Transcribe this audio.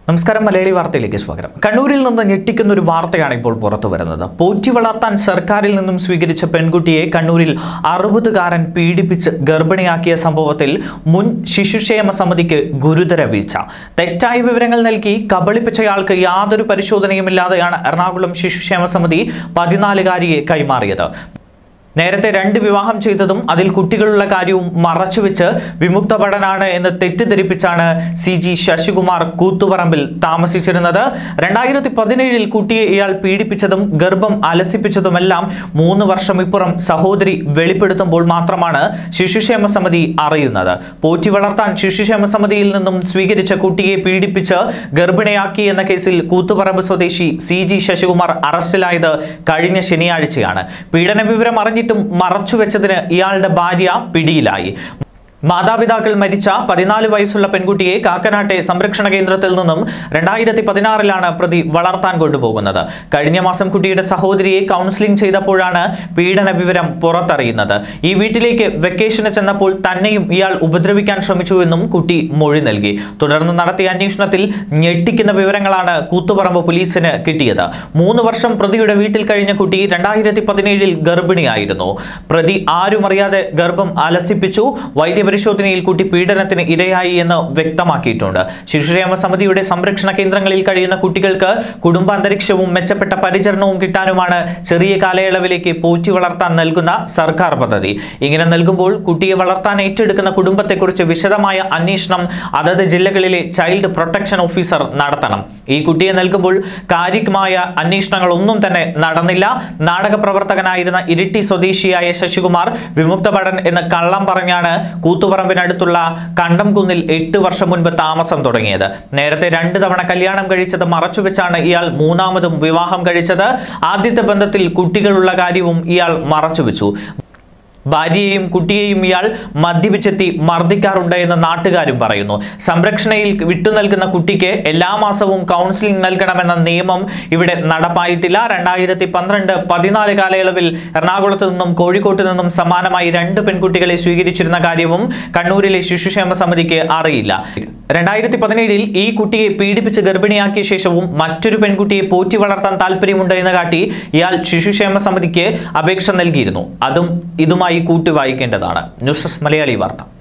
നമസ്കാരം മലയാളി വാർത്തയിലേക്ക് സ്വാഗതം കണ്ണൂരിൽ നിന്ന് ഞെട്ടിക്കുന്ന ഒരു വാർത്തയാണ് ഇപ്പോൾ പുറത്തു വരുന്നത് പോറ്റി വളർത്താൻ സർക്കാരിൽ നിന്നും സ്വീകരിച്ച പെൺകുട്ടിയെ കണ്ണൂരിൽ അറുപതുകാരൻ പീഡിപ്പിച്ച് ഗർഭിണിയാക്കിയ സംഭവത്തിൽ മുൻ ശിശുക്ഷേമ സമിതിക്ക് ഗുരുതര വീഴ്ച തെറ്റായ വിവരങ്ങൾ നൽകി കബളിപ്പിച്ചയാൾക്ക് യാതൊരു പരിശോധനയുമില്ലാതെയാണ് എറണാകുളം ശിശുക്ഷേമ സമിതി പതിനാലുകാരിയെ കൈമാറിയത് നേരത്തെ രണ്ട് വിവാഹം ചെയ്തതും അതിൽ കുട്ടികളുള്ള കാര്യവും മറച്ചുവെച്ച് വിമുക്ത ഭടനാണ് എന്ന് തെറ്റിദ്ധരിപ്പിച്ചാണ് സി ജി ശശികുമാർ കൂത്തുപറമ്പിൽ താമസിച്ചിരുന്നത് രണ്ടായിരത്തി പതിനേഴിൽ കുട്ടിയെ ഇയാൾ പീഡിപ്പിച്ചതും ഗർഭം അലസിപ്പിച്ചതുമെല്ലാം മൂന്ന് വർഷം ഇപ്പുറം സഹോദരി വെളിപ്പെടുത്തുമ്പോൾ മാത്രമാണ് ശിശുക്ഷേമ സമിതി അറിയുന്നത് പോറ്റി വളർത്താൻ ശിശുക്ഷേമ സമിതിയിൽ നിന്നും സ്വീകരിച്ച കുട്ടിയെ പീഡിപ്പിച്ച് ഗർഭിണിയാക്കി എന്ന കേസിൽ കൂത്തുപറമ്പ് സ്വദേശി സി ജി ശശികുമാർ അറസ്റ്റിലായത് കഴിഞ്ഞ ശനിയാഴ്ചയാണ് പീഡന വിവരം അറിഞ്ഞിട്ടും മറച്ചുവെച്ചതിന് ഇയാളുടെ ഭാര്യ പിടിയിലായി മാതാപിതാക്കൾ മരിച്ച പതിനാല് വയസ്സുള്ള പെൺകുട്ടിയെ കാക്കനാട്ടെ സംരക്ഷണ കേന്ദ്രത്തിൽ നിന്നും രണ്ടായിരത്തി പതിനാറിലാണ് പ്രതി വളർത്താൻ കൊണ്ടുപോകുന്നത് കഴിഞ്ഞ മാസം കുട്ടിയുടെ സഹോദരിയെ കൗൺസിലിംഗ് ചെയ്തപ്പോഴാണ് പീഡന വിവരം പുറത്തറിയുന്നത് ഈ വീട്ടിലേക്ക് വെക്കേഷന് ചെന്നപ്പോൾ തന്നെയും ഇയാൾ ഉപദ്രവിക്കാൻ ശ്രമിച്ചുവെന്നും കുട്ടി മൊഴി നൽകി തുടർന്ന് നടത്തിയ അന്വേഷണത്തിൽ ഞെട്ടിക്കുന്ന വിവരങ്ങളാണ് കൂത്തുപറമ്പ് പോലീസിന് കിട്ടിയത് മൂന്ന് വർഷം പ്രതിയുടെ വീട്ടിൽ കഴിഞ്ഞ കുട്ടി രണ്ടായിരത്തി പതിനേഴിൽ ഗർഭിണിയായിരുന്നു പ്രതി ആരും അറിയാതെ ഗർഭം അലസിപ്പിച്ചു വൈദ്യപരിശോധനയിൽ കുട്ടി പീഡനത്തിന് ഇരയായി എന്ന് വ്യക്തമാക്കിയിട്ടുണ്ട് ശിശുക്ഷേമ സമിതിയുടെ സംരക്ഷണ കേന്ദ്രങ്ങളിൽ കഴിയുന്ന കുട്ടികൾക്ക് കുടുംബാന്തരീക്ഷവും മെച്ചപ്പെട്ട പരിചരണവും കിട്ടാനുമാണ് ചെറിയ കാലയളവിലേക്ക് പോറ്റി വളർത്താൻ നൽകുന്ന സർക്കാർ പദ്ധതി ഇങ്ങനെ നൽകുമ്പോൾ കുട്ടിയെ വളർത്താൻ ഏറ്റെടുക്കുന്ന കുടുംബത്തെക്കുറിച്ച് വിശദമായ അന്വേഷണം അതത് ജില്ലകളിലെ ചൈൽഡ് പ്രൊട്ടക്ഷൻ ഓഫീസർ നടത്തണം ഈ കുട്ടിയെ നൽകുമ്പോൾ കാര്യമായ അന്വേഷണങ്ങളൊന്നും തന്നെ നടന്നില്ല നാടക പ്രവർത്തകനായിരുന്ന ഇരിട്ടി സ്വദേശിയായ ശശികുമാർ വിമുക്ത ഭടൻ എന്ന് കള്ളം പറഞ്ഞാണ് കൂത്തുപറമ്പിനടുത്തുള്ള കണ്ടംകുന്നിൽ എട്ട് വർഷം മുൻപ് താമസം തുടങ്ങിയത് നേരത്തെ രണ്ട് തവണ കല്യാണം കഴിച്ചത് മറച്ചുവെച്ചാണ് ഇയാൾ മൂന്നാമതും വിവാഹം കഴിച്ചത് ആദ്യത്തെ ബന്ധത്തിൽ കുട്ടികളുള്ള കാര്യവും ഇയാൾ മറച്ചുവെച്ചു ഭാര്യയെയും കുട്ടിയെയും ഇയാൾ മദ്യപിച്ചെത്തി മർദ്ദിക്കാറുണ്ട് എന്ന് നാട്ടുകാരും പറയുന്നു സംരക്ഷണയിൽ വിട്ടു നൽകുന്ന കുട്ടിക്ക് എല്ലാ മാസവും കൗൺസിലിംഗ് നൽകണമെന്ന നിയമം ഇവിടെ നടപ്പായിട്ടില്ല രണ്ടായിരത്തി പന്ത്രണ്ട് പതിനാല് കാലയളവിൽ എറണാകുളത്ത് നിന്നും കോഴിക്കോട്ട് നിന്നും സമാനമായി രണ്ട് പെൺകുട്ടികളെ സ്വീകരിച്ചിരുന്ന കാര്യവും കണ്ണൂരിലെ ശിശുക്ഷേമ സമിതിക്ക് അറിയില്ല രണ്ടായിരത്തി പതിനേഴിൽ ഈ കുട്ടിയെ പീഡിപ്പിച്ച് ഗർഭിണിയാക്കിയ ശേഷവും മറ്റൊരു പെൺകുട്ടിയെ പോറ്റി വളർത്താൻ താല്പര്യമുണ്ട് എന്ന് കാട്ടി ഇയാൾ ശിശുക്ഷേമ സമിതിക്ക് അപേക്ഷ നൽകിയിരുന്നു അതും ഇതുമായി കൂട്ടി വായിക്കേണ്ടതാണ് ന്യൂസ് ഡെസ്ക് മലയാളി വാർത്ത